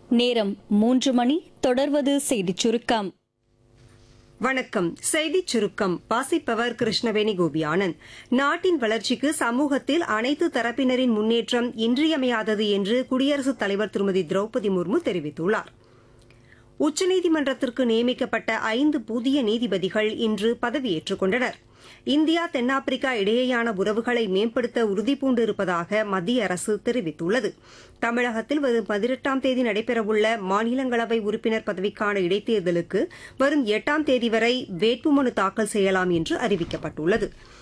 நேரம் மூன்று மணி தொடர்வது செய்திச் சுருக்கம் வணக்கம் செய்திச் சுருக்கம் வாசிப்பவர் கிருஷ்ணவேணி கோபியானந்த் நாட்டின் வளர்ச்சிக்கு சமூகத்தில் அனைத்து தரப்பினரின் முன்னேற்றம் இன்றியமையாதது என்று குடியரசுத் தலைவர் திருமதி திரௌபதி முர்மு தெரிவித்துள்ளார் உச்சநீதிமன்றத்திற்கு நியமிக்கப்பட்ட ஐந்து புதிய நீதிபதிகள் இன்று பதவியேற்றுக் கொண்டனர் இந்தியா தென்னாப்பிரிக்கா இடையேயான உறவுகளை மேம்படுத்த உறுதிபூண்டிருப்பதாக மத்திய அரசு தெரிவித்துள்ளது தமிழகத்தில் வரும் பதினெட்டாம் தேதி நடைபெறவுள்ள மாநிலங்களவை உறுப்பினர் பதவிக்கான இடைத்தேர்தலுக்கு வரும் எட்டாம் தேதி வரை வேட்புமனு தாக்கல் செய்யலாம் என்று அறிவிக்கப்பட்டுள்ளது